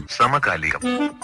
സമകാലികം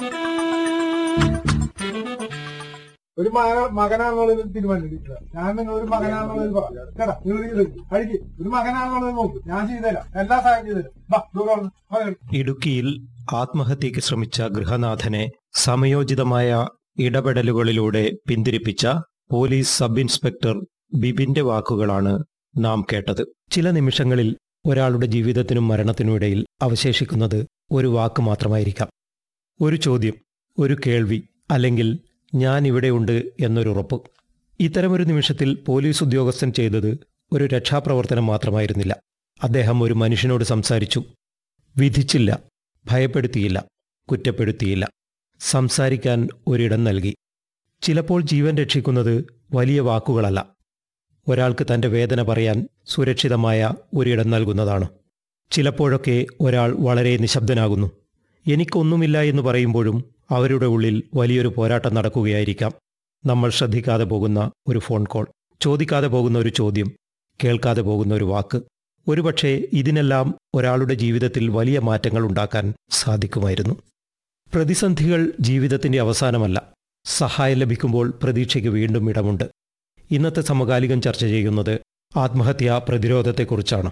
ഒരു മക- മകനാണെന്നുള്ളത് തീരുമാനിച്ചിട്ടില്ല ഞാൻ നിങ്ങൾ ഒരു മകനാണെന്നുള്ളത് പറ കേട്ടാ നിങ്ങൾ ഇത് കഴിക്ക് ഒരു മകനാണെന്നുള്ളത് നോക്ക് ഞാൻ ചെയ്തുതരാം എല്ലാ സഹായം ചെയ്തുതരാം വാ, ദൂരെ വന്ന്. മകൻ. ഇടുക്കിയിൽ ആത്മഹത്യയ്ക്ക് ശ്രമിച്ച ഗൃഹനാഥനെ സമയോചിതമായ ഇടപെടലുകളിലൂടെ പിന്തിരിപ്പിച്ച പോലീസ് സബ് ഇൻസ്പെക്ടർ ബിബിന്റെ വാക്കുകളാണ് നാം കേട്ടത് ചില നിമിഷങ്ങളിൽ ഒരാളുടെ ജീവിതത്തിനും മരണത്തിനും ഇടയിൽ അവശേഷിക്കുന്നത് ഒരു വാക്ക് മാത്രമായിരിക്കാം ഒരു ചോദ്യം ഒരു കേൾവി അല്ലെങ്കിൽ ഞാൻ ഇവിടെയുണ്ട് എന്നൊരുറപ്പ് ഇത്തരമൊരു നിമിഷത്തിൽ പോലീസ് ഉദ്യോഗസ്ഥൻ ചെയ്തത് ഒരു രക്ഷാപ്രവർത്തനം മാത്രമായിരുന്നില്ല അദ്ദേഹം ഒരു മനുഷ്യനോട് സംസാരിച്ചു വിധിച്ചില്ല ഭയപ്പെടുത്തിയില്ല കുറ്റപ്പെടുത്തിയില്ല സംസാരിക്കാൻ ഒരിടം നൽകി ചിലപ്പോൾ ജീവൻ രക്ഷിക്കുന്നത് വലിയ വാക്കുകളല്ല ഒരാൾക്ക് തന്റെ വേദന പറയാൻ സുരക്ഷിതമായ ഒരിടം നൽകുന്നതാണ് ചിലപ്പോഴൊക്കെ ഒരാൾ വളരെ നിശബ്ദനാകുന്നു എനിക്കൊന്നുമില്ല എന്ന് പറയുമ്പോഴും അവരുടെ ഉള്ളിൽ വലിയൊരു പോരാട്ടം നടക്കുകയായിരിക്കാം നമ്മൾ ശ്രദ്ധിക്കാതെ പോകുന്ന ഒരു ഫോൺ കോൾ ചോദിക്കാതെ പോകുന്ന ഒരു ചോദ്യം കേൾക്കാതെ പോകുന്ന ഒരു വാക്ക് ഒരുപക്ഷെ ഇതിനെല്ലാം ഒരാളുടെ ജീവിതത്തിൽ വലിയ മാറ്റങ്ങൾ ഉണ്ടാക്കാൻ സാധിക്കുമായിരുന്നു പ്രതിസന്ധികൾ ജീവിതത്തിന്റെ അവസാനമല്ല സഹായം ലഭിക്കുമ്പോൾ പ്രതീക്ഷയ്ക്ക് വീണ്ടും ഇടമുണ്ട് ഇന്നത്തെ സമകാലികം ചർച്ച ചെയ്യുന്നത് ആത്മഹത്യാ പ്രതിരോധത്തെക്കുറിച്ചാണ്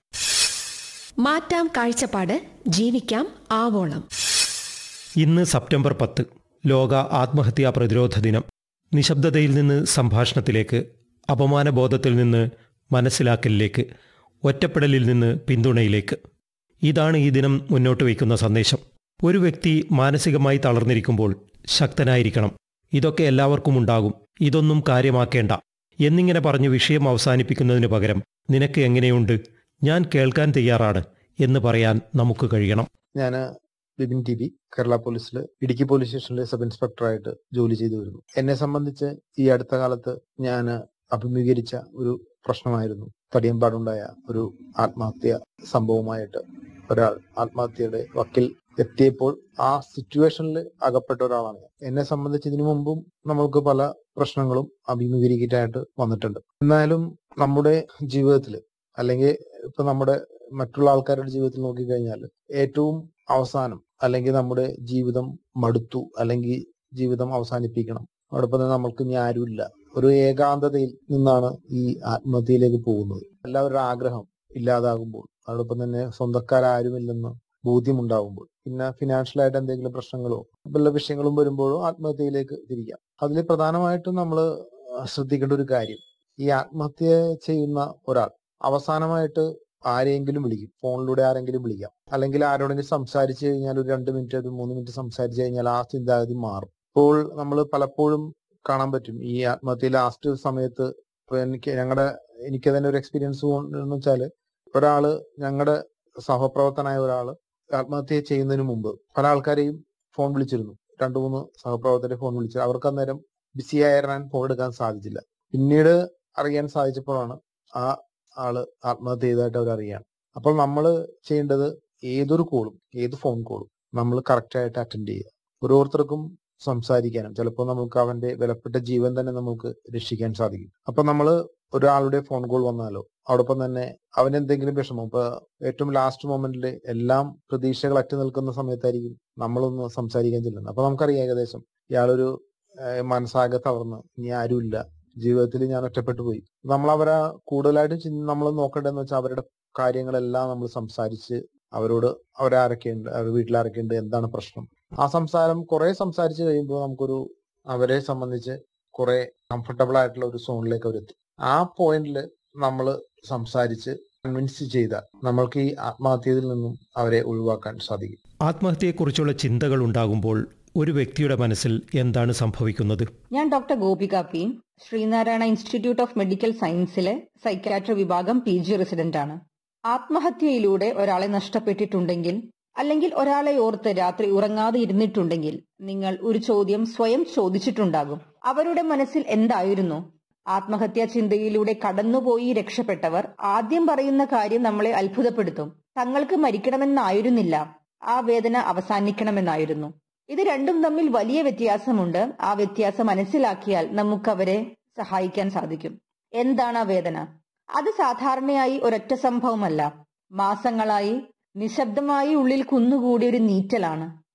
മാറ്റാം കാഴ്ചപ്പാട് ജീവിക്കാം ആവോളം ഇന്ന് സെപ്റ്റംബർ പത്ത് ലോക ആത്മഹത്യാ പ്രതിരോധ ദിനം നിശബ്ദതയിൽ നിന്ന് സംഭാഷണത്തിലേക്ക് അപമാനബോധത്തിൽ നിന്ന് മനസ്സിലാക്കലിലേക്ക് ഒറ്റപ്പെടലിൽ നിന്ന് പിന്തുണയിലേക്ക് ഇതാണ് ഈ ദിനം മുന്നോട്ട് വയ്ക്കുന്ന സന്ദേശം ഒരു വ്യക്തി മാനസികമായി തളർന്നിരിക്കുമ്പോൾ ശക്തനായിരിക്കണം ഇതൊക്കെ എല്ലാവർക്കും ഉണ്ടാകും ഇതൊന്നും കാര്യമാക്കേണ്ട എന്നിങ്ങനെ പറഞ്ഞ് വിഷയം അവസാനിപ്പിക്കുന്നതിന് പകരം നിനക്ക് എങ്ങനെയുണ്ട് ഞാൻ കേൾക്കാൻ തയ്യാറാണ് എന്ന് പറയാൻ നമുക്ക് കഴിയണം ഞാൻ ബിബിൻ ടി ബി കേരള പോലീസിൽ ഇടുക്കി പോലീസ് സ്റ്റേഷനിലെ സബ് ഇൻസ്പെക്ടറായിട്ട് ജോലി ചെയ്തു വരുന്നു എന്നെ സംബന്ധിച്ച് ഈ അടുത്ത കാലത്ത് ഞാൻ അഭിമുഖീകരിച്ച ഒരു പ്രശ്നമായിരുന്നു തടിയമ്പാടുണ്ടായ ഒരു ആത്മഹത്യ സംഭവമായിട്ട് ഒരാൾ ആത്മഹത്യയുടെ വക്കിൽ എത്തിയപ്പോൾ ആ സിറ്റുവേഷനിൽ അകപ്പെട്ട ഒരാളാണ് ഞാൻ എന്നെ സംബന്ധിച്ച് ഇതിനു മുമ്പും നമ്മൾക്ക് പല പ്രശ്നങ്ങളും അഭിമുഖീകരിക്കാനായിട്ട് വന്നിട്ടുണ്ട് എന്നാലും നമ്മുടെ ജീവിതത്തിൽ അല്ലെങ്കിൽ ഇപ്പൊ നമ്മുടെ മറ്റുള്ള ആൾക്കാരുടെ ജീവിതത്തിൽ നോക്കിക്കഴിഞ്ഞാൽ ഏറ്റവും അവസാനം അല്ലെങ്കിൽ നമ്മുടെ ജീവിതം മടുത്തു അല്ലെങ്കിൽ ജീവിതം അവസാനിപ്പിക്കണം അതോടൊപ്പം തന്നെ നമ്മൾക്ക് ഇനി ആരുമില്ല ഒരു ഏകാന്തതയിൽ നിന്നാണ് ഈ ആത്മഹത്യയിലേക്ക് പോകുന്നത് എല്ലാവരുടെ ആഗ്രഹം ഇല്ലാതാകുമ്പോൾ അതോടൊപ്പം തന്നെ സ്വന്തക്കാരാരുമില്ലെന്ന് ബോധ്യമുണ്ടാകുമ്പോൾ പിന്നെ ഫിനാൻഷ്യൽ ആയിട്ട് എന്തെങ്കിലും പ്രശ്നങ്ങളോ വല്ല വിഷയങ്ങളും വരുമ്പോഴോ ആത്മഹത്യയിലേക്ക് തിരിക്കാം അതിൽ പ്രധാനമായിട്ടും നമ്മൾ ശ്രദ്ധിക്കേണ്ട ഒരു കാര്യം ഈ ആത്മഹത്യ ചെയ്യുന്ന ഒരാൾ അവസാനമായിട്ട് ആരെയെങ്കിലും വിളിക്കും ഫോണിലൂടെ ആരെങ്കിലും വിളിക്കാം അല്ലെങ്കിൽ ആരോടെങ്കിലും സംസാരിച്ചു കഴിഞ്ഞാൽ ഒരു രണ്ട് മിനിറ്റ് ഒരു മൂന്ന് മിനിറ്റ് സംസാരിച്ചു കഴിഞ്ഞാൽ ആ ചിന്താഗതി മാറും ഇപ്പോൾ നമ്മൾ പലപ്പോഴും കാണാൻ പറ്റും ഈ ആത്മഹത്യ ലാസ്റ്റ് സമയത്ത് ഇപ്പൊ എനിക്ക് ഞങ്ങളുടെ എനിക്ക് തന്നെ ഒരു എക്സ്പീരിയൻസ് എന്ന് വെച്ചാല് ഒരാള് ഞങ്ങളുടെ സഹപ്രവർത്തനായ ഒരാള് ആത്മഹത്യ ചെയ്യുന്നതിന് മുമ്പ് പല ആൾക്കാരെയും ഫോൺ വിളിച്ചിരുന്നു രണ്ടു മൂന്ന് സഹപ്രവർത്തകരെ ഫോൺ വിളിച്ചു അവർക്ക് അന്നേരം ബിസി ആയിരുന്നാൻ ഫോൺ എടുക്കാൻ സാധിച്ചില്ല പിന്നീട് അറിയാൻ സാധിച്ചപ്പോഴാണ് ആ ആള് ആത്മഹത്യ ചെയ്തതായിട്ട് അവർ അറിയാണ് അപ്പോൾ നമ്മൾ ചെയ്യേണ്ടത് ഏതൊരു കോളും ഏത് ഫോൺ കോളും നമ്മൾ കറക്റ്റ് ആയിട്ട് അറ്റൻഡ് ചെയ്യുക ഓരോരുത്തർക്കും സംസാരിക്കാനും ചിലപ്പോൾ നമുക്ക് അവന്റെ വിലപ്പെട്ട ജീവൻ തന്നെ നമുക്ക് രക്ഷിക്കാൻ സാധിക്കും അപ്പൊ നമ്മൾ ഒരാളുടെ ഫോൺ കോൾ വന്നാലോ അതോടൊപ്പം തന്നെ അവന് എന്തെങ്കിലും വിഷമം ഇപ്പൊ ഏറ്റവും ലാസ്റ്റ് മൊമെന്റിൽ എല്ലാം പ്രതീക്ഷകൾ അറ്റു നിൽക്കുന്ന സമയത്തായിരിക്കും നമ്മളൊന്ന് സംസാരിക്കാൻ ചെല്ലുന്നത് അപ്പൊ നമുക്കറിയാം ഏകദേശം ഇയാളൊരു ഏഹ്, മനസ്സാകെ തളർന്ന് ഇനി ആരുമില്ല ജീവിതത്തിൽ ഞാൻ ഒറ്റപ്പെട്ടു പോയി നമ്മൾ അവരെ കൂടുതലായിട്ട് നമ്മൾ നോക്കേണ്ടതെന്ന് വെച്ചാൽ അവരുടെ കാര്യങ്ങളെല്ലാം നമ്മൾ സംസാരിച്ച് അവരോട് അവരാരൊക്കെയുണ്ട് അവരുടെ വീട്ടിലാരൊക്കെയുണ്ട് എന്താണ് പ്രശ്നം ആ സംസാരം കുറെ സംസാരിച്ച് കഴിയുമ്പോൾ നമുക്കൊരു അവരെ സംബന്ധിച്ച് കുറെ കംഫർട്ടബിൾ ആയിട്ടുള്ള ഒരു സോണിലേക്ക് അവരെത്തും ആ പോയിന്റിൽ നമ്മൾ സംസാരിച്ച് കൺവിൻസ് ചെയ്താൽ നമ്മൾക്ക് ഈ ആത്മഹത്യയിൽ നിന്നും അവരെ ഒഴിവാക്കാൻ സാധിക്കും ആത്മഹത്യയെക്കുറിച്ചുള്ള ചിന്തകൾ ഉണ്ടാകുമ്പോൾ ഒരു വ്യക്തിയുടെ മനസ്സിൽ എന്താണ് സംഭവിക്കുന്നത് ഞാൻ doctor Gopika P Sreenarayana institute of medical സയൻസിലെ സൈക്യാട്രി വിഭാഗം പി ജി റെസിഡന്റ് ആണ് ആത്മഹത്യയിലൂടെ ഒരാളെ നഷ്ടപ്പെട്ടിട്ടുണ്ടെങ്കിൽ അല്ലെങ്കിൽ ഒരാളെ ഓർത്ത് രാത്രി ഉറങ്ങാതെ ഇരുന്നിട്ടുണ്ടെങ്കിൽ നിങ്ങൾ ഒരു ചോദ്യം സ്വയം ചോദിച്ചിട്ടുണ്ടാകും അവരുടെ മനസ്സിൽ എന്തായിരുന്നു ആത്മഹത്യാ ചിന്തയിലൂടെ കടന്നുപോയി രക്ഷപ്പെട്ടവർ ആദ്യം പറയുന്ന കാര്യം നമ്മളെ അത്ഭുതപ്പെടുത്തും തങ്ങൾക്ക് മരിക്കണമെന്നായിരുന്നില്ല ആ വേദന അവസാനിക്കണമെന്നായിരുന്നു ഇത് രണ്ടും തമ്മിൽ വലിയ വ്യത്യാസമുണ്ട് ആ വ്യത്യാസം മനസ്സിലാക്കിയാൽ നമുക്ക് അവരെ സഹായിക്കാൻ സാധിക്കും എന്താണ് ആ വേദന അത് സാധാരണയായി ഒരൊറ്റ സംഭവമല്ല മാസങ്ങളായി നിശബ്ദമായി ഉള്ളിൽ കുന്നുകൂടിയ ഒരു നീറ്റലാണ്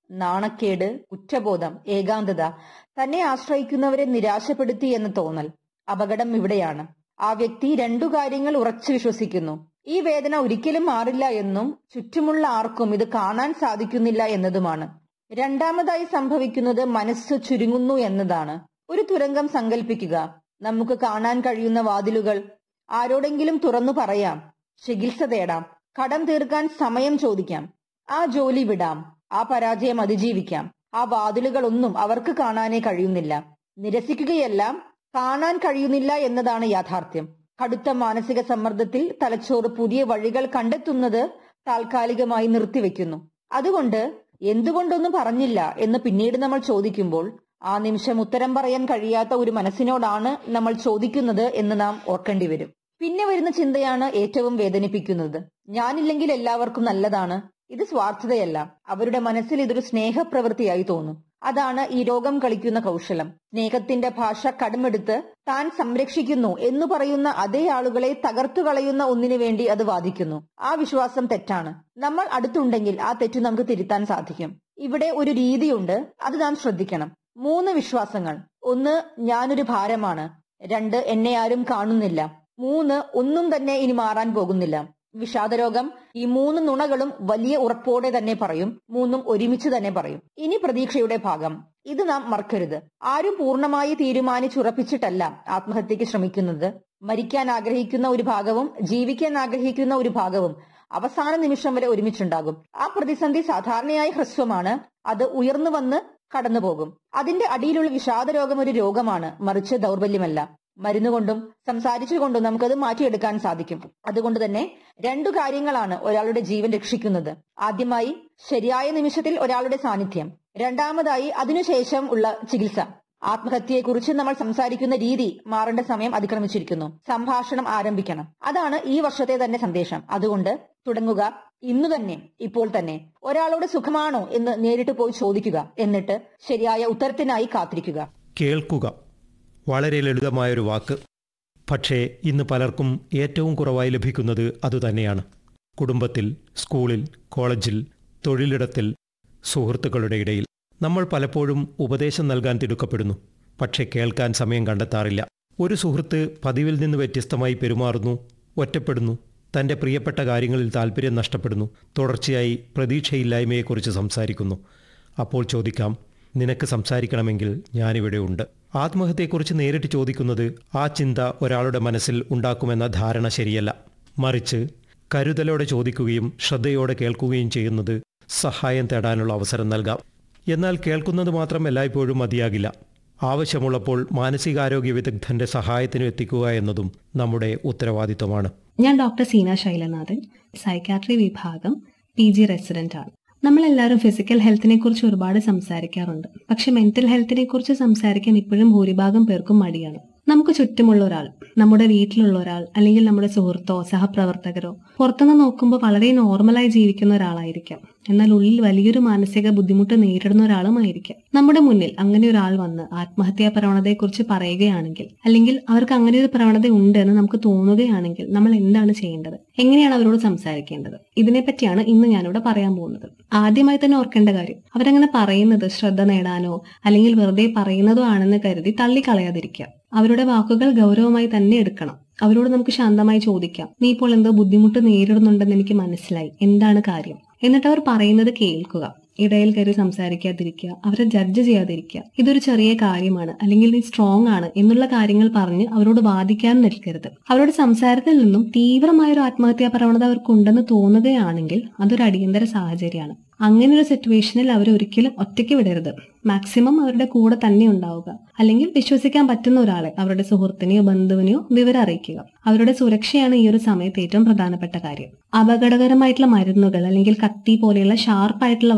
നാണക്കേട് കുറ്റബോധം ഏകാന്തത തന്നെ ആശ്രയിക്കുന്നവരെ നിരാശപ്പെടുത്തി എന്ന് തോന്നൽ അപകടം ഇവിടെയാണ് ആ വ്യക്തി രണ്ടു കാര്യങ്ങൾ ഉറച്ചു വിശ്വസിക്കുന്നു ഈ വേദന ഒരിക്കലും മാറില്ല എന്നും ചുറ്റുമുള്ള ആർക്കും ഇത് കാണാൻ സാധിക്കുന്നില്ല എന്നതുമാണ് രണ്ടാമതായി സംഭവിക്കുന്നത് മനസ്സ് ചുരുങ്ങുന്നു എന്നതാണ് ഒരു തുരങ്കം സങ്കല്പിക്കുക നമുക്ക് കാണാൻ കഴിയുന്ന വാതിലുകൾ ആരോടെങ്കിലും തുറന്നു പറയാം ചികിത്സ തേടാം കടം തീർക്കാൻ സമയം ചോദിക്കാം ആ ജോലി വിടാം ആ പരാജയം അതിജീവിക്കാം ആ വാതിലുകളൊന്നും അവർക്ക് കാണാനേ കഴിയുന്നില്ല നിരസിക്കുകയെല്ലാം കാണാൻ കഴിയുന്നില്ല എന്നതാണ് യാഥാർത്ഥ്യം കടുത്ത മാനസിക സമ്മർദ്ദത്തിൽ തലച്ചോറ് പുതിയ വഴികൾ കണ്ടെത്തുന്നത് താൽക്കാലികമായി നിർത്തിവെക്കുന്നു അതുകൊണ്ട് എന്തുകൊണ്ടൊന്നും പറഞ്ഞില്ല എന്ന് പിന്നീട് നമ്മൾ ചോദിക്കുമ്പോൾ ആ നിമിഷം ഉത്തരം പറയാൻ കഴിയാത്ത ഒരു മനസ്സിനോടാണ് നമ്മൾ ചോദിക്കുന്നത് എന്ന് നാം ഓർക്കേണ്ടി വരും പിന്നെ വരുന്ന ചിന്തയാണ് ഏറ്റവും വേദനിപ്പിക്കുന്നത് ഞാനില്ലെങ്കിൽ എല്ലാവർക്കും നല്ലതാണ് ഇത് സ്വാർത്ഥതയല്ല അവരുടെ മനസ്സിൽ ഇതൊരു സ്നേഹപ്രവൃത്തിയായി തോന്നും അതാണ് ഈ രോഗം കളിക്കുന്ന കൗശലം സ്നേഹത്തിന്റെ ഭാഷ കടമെടുത്ത് താൻ സംരക്ഷിക്കുന്നു എന്ന് പറയുന്ന അതേ ആളുകളെ തകർത്തു കളയുന്ന ഒന്നിനു വേണ്ടി അത് വാദിക്കുന്നു ആ വിശ്വാസം തെറ്റാണ് നമ്മൾ അടുത്തുണ്ടെങ്കിൽ ആ തെറ്റ് നമുക്ക് തിരുത്താൻ സാധിക്കും ഇവിടെ ഒരു രീതിയുണ്ട് അത് നാം ശ്രദ്ധിക്കണം മൂന്ന് വിശ്വാസങ്ങൾ ഒന്ന് ഞാനൊരു ഭാരമാണ് രണ്ട് എന്നെ ആരും കാണുന്നില്ല മൂന്ന് ഒന്നും തന്നെ ഇനി മാറാൻ പോകുന്നില്ല വിഷാദരോഗം ഈ മൂന്ന് നുണകളും വലിയ ഉറപ്പോടെ തന്നെ പറയും മൂന്നും ഒരുമിച്ച് തന്നെ പറയും ഇനി പ്രതീക്ഷയുടെ ഭാഗം ഇത് നാം മറക്കരുത് ആരും പൂർണ്ണമായി തീരുമാനിച്ചുറപ്പിച്ചിട്ടല്ല ആത്മഹത്യക്ക് ശ്രമിക്കുന്നത് മരിക്കാൻ ആഗ്രഹിക്കുന്ന ഒരു ഭാഗവും ജീവിക്കാൻ ആഗ്രഹിക്കുന്ന ഒരു ഭാഗവും അവസാന നിമിഷം വരെ ഒരുമിച്ചുണ്ടാകും ആ പ്രതിസന്ധി സാധാരണയായി ഹ്രസ്വമാണ് അത് ഉയർന്നു വന്ന് കടന്നുപോകും അതിന്റെ അടിയിലുള്ള വിഷാദരോഗം ഒരു രോഗമാണ് മറിച്ച് ദൗർബല്യമല്ല മരുന്നുകൊണ്ടും സംസാരിച്ചുകൊണ്ടും നമുക്കത് മാറ്റിയെടുക്കാൻ സാധിക്കും അതുകൊണ്ട് തന്നെ രണ്ടു കാര്യങ്ങളാണ് ഒരാളുടെ ജീവൻ രക്ഷിക്കുന്നത് ആദ്യമായി ശരിയായ നിമിഷത്തിൽ ഒരാളുടെ സാന്നിധ്യം രണ്ടാമതായി അതിനുശേഷം ഉള്ള ചികിത്സ ആത്മഹത്യയെക്കുറിച്ച് നമ്മൾ സംസാരിക്കുന്ന രീതി മാറേണ്ട സമയം അതിക്രമിച്ചിരിക്കുന്നു സംഭാഷണം ആരംഭിക്കണം അതാണ് ഈ വർഷത്തെ തന്നെ സന്ദേശം അതുകൊണ്ട് തുടങ്ങുക ഇന്നു തന്നെ ഇപ്പോൾ തന്നെ ഒരാളോട് സുഖമാണോ എന്ന് നേരിട്ട് പോയി ചോദിക്കുക എന്നിട്ട് ശരിയായ ഉത്തരത്തിനായി കാത്തിരിക്കുക കേൾക്കുക വളരെ ലളിതമായൊരു വാക്ക് പക്ഷേ ഇന്ന് പലർക്കും ഏറ്റവും കുറവായി ലഭിക്കുന്നത് അതുതന്നെയാണ് കുടുംബത്തിൽ സ്കൂളിൽ കോളേജിൽ തൊഴിലിടത്തിൽ സുഹൃത്തുക്കളുടെ ഇടയിൽ നമ്മൾ പലപ്പോഴും ഉപദേശം നൽകാൻ തിടുക്കപ്പെടുന്നു പക്ഷേ കേൾക്കാൻ സമയം കണ്ടെത്താറില്ല ഒരു സുഹൃത്ത് പതിവിൽ നിന്ന് വ്യത്യസ്തമായി പെരുമാറുന്നു ഒറ്റപ്പെടുന്നു തൻ്റെ പ്രിയപ്പെട്ട കാര്യങ്ങളിൽ താല്പര്യം നഷ്ടപ്പെടുന്നു തുടർച്ചയായി പ്രതീക്ഷയില്ലായ്മയെക്കുറിച്ച് സംസാരിക്കുന്നു അപ്പോൾ ചോദിക്കാം നിനക്ക് സംസാരിക്കണമെങ്കിൽ ഞാനിവിടെ ഉണ്ട് ആത്മഹത്യയെക്കുറിച്ച് നേരിട്ട് ചോദിക്കുന്നത് ആ ചിന്ത ഒരാളുടെ മനസ്സിൽ ഉണ്ടാക്കുമെന്ന ധാരണ ശരിയല്ല മറിച്ച് കരുതലോടെ ചോദിക്കുകയും ശ്രദ്ധയോടെ കേൾക്കുകയും ചെയ്യുന്നത് സഹായം തേടാനുള്ള അവസരം നൽകാം എന്നാൽ കേൾക്കുന്നത് മാത്രം എല്ലായ്പ്പോഴും മതിയാകില്ല ആവശ്യമുള്ളപ്പോൾ മാനസികാരോഗ്യ വിദഗ്ധന്റെ സഹായത്തിനും എത്തിക്കുക എന്നതും നമ്മുടെ ഉത്തരവാദിത്വമാണ് ഞാൻ ഡോക്ടർ സീന ശൈലനാഥൻ സൈക്കാട്രി വിഭാഗം പി ജി റെസിഡന്റ് ആണ് നമ്മളെല്ലാവരും ഫിസിക്കൽ ഹെൽത്തിനെ കുറിച്ച് ഒരുപാട് സംസാരിക്കാറുണ്ട് പക്ഷെ മെന്റൽ ഹെൽത്തിനെ കുറിച്ച് സംസാരിക്കാൻ ഇപ്പോഴും ഭൂരിഭാഗം പേർക്കും മടിയാണ് നമുക്ക് ചുറ്റുമുള്ള ഒരാൾ നമ്മുടെ വീട്ടിലുള്ള ഒരാൾ അല്ലെങ്കിൽ നമ്മുടെ സുഹൃത്തോ സഹപ്രവർത്തകരോ പുറത്തുനിന്ന് നോക്കുമ്പോൾ വളരെ നോർമലായി ജീവിക്കുന്ന ഒരാളായിരിക്കാം എന്നാൽ ഉള്ളിൽ വലിയൊരു മാനസിക ബുദ്ധിമുട്ട് നേരിടുന്ന ഒരാളുമായിരിക്കാം നമ്മുടെ മുന്നിൽ അങ്ങനെ ഒരാൾ വന്ന് ആത്മഹത്യാ പ്രവണതയെക്കുറിച്ച് പറയുകയാണെങ്കിൽ അല്ലെങ്കിൽ അവർക്ക് അങ്ങനെ ഒരു പ്രവണത ഉണ്ട് എന്ന് നമുക്ക് തോന്നുകയാണെങ്കിൽ നമ്മൾ എന്താണ് ചെയ്യേണ്ടത് എങ്ങനെയാണ് അവരോട് സംസാരിക്കേണ്ടത് ഇതിനെപ്പറ്റിയാണ് ഇന്ന് ഞാനിവിടെ പറയാൻ പോകുന്നത് ആദ്യമായി തന്നെ ഓർക്കേണ്ട കാര്യം അവരങ്ങനെ പറയുന്നത് ശ്രദ്ധ നേടാനോ അല്ലെങ്കിൽ വെറുതെ പറയുന്നതോ ആണെന്ന് കരുതി തള്ളിക്കളയാതിരിക്കുക അവരുടെ വാക്കുകൾ ഗൗരവമായി തന്നെ എടുക്കണം അവരോട് നമുക്ക് ശാന്തമായി ചോദിക്കാം നീ ഇപ്പോൾ എന്തോ ബുദ്ധിമുട്ട് നേരിടുന്നുണ്ടെന്ന് എനിക്ക് മനസ്സിലായി എന്താണ് കാര്യം എന്നിട്ട് അവർ പറയുന്നത് കേൾക്കുക ഇടയിൽ കയറി സംസാരിക്കാതിരിക്കുക അവരെ ജഡ്ജ് ചെയ്യാതിരിക്കുക ഇതൊരു ചെറിയ കാര്യമാണ് അല്ലെങ്കിൽ നീ സ്ട്രോങ് ആണ് എന്നുള്ള കാര്യങ്ങൾ പറഞ്ഞ് അവരോട് വാദിക്കാൻ നിൽക്കരുത് അവരുടെ സംസാരത്തിൽ നിന്നും തീവ്രമായ ഒരു ആത്മഹത്യാ പ്രവണത അവർക്കുണ്ടെന്ന് തോന്നുകയാണെങ്കിൽ അതൊരു അടിയന്തര സാഹചര്യമാണ് അങ്ങനെ ഒരു സിറ്റുവേഷനിൽ അവർ ഒരിക്കലും ഒറ്റയ്ക്ക് വിടരുത് മാക്സിമം അവരുടെ കൂടെ തന്നെ ഉണ്ടാവുക അല്ലെങ്കിൽ വിശ്വസിക്കാൻ പറ്റുന്ന ഒരാളെ അവരുടെ സുഹൃത്തിനെയോ ബന്ധുവിനെയോ വിവരം അറിയിക്കുക അവരുടെ സുരക്ഷയാണ് ഈ ഒരു സമയത്ത് ഏറ്റവും പ്രധാനപ്പെട്ട കാര്യം അപകടകരമായിട്ടുള്ള മരുന്നുകൾ അല്ലെങ്കിൽ കത്തി പോലെയുള്ള ഷാർപ്പായിട്ടുള്ള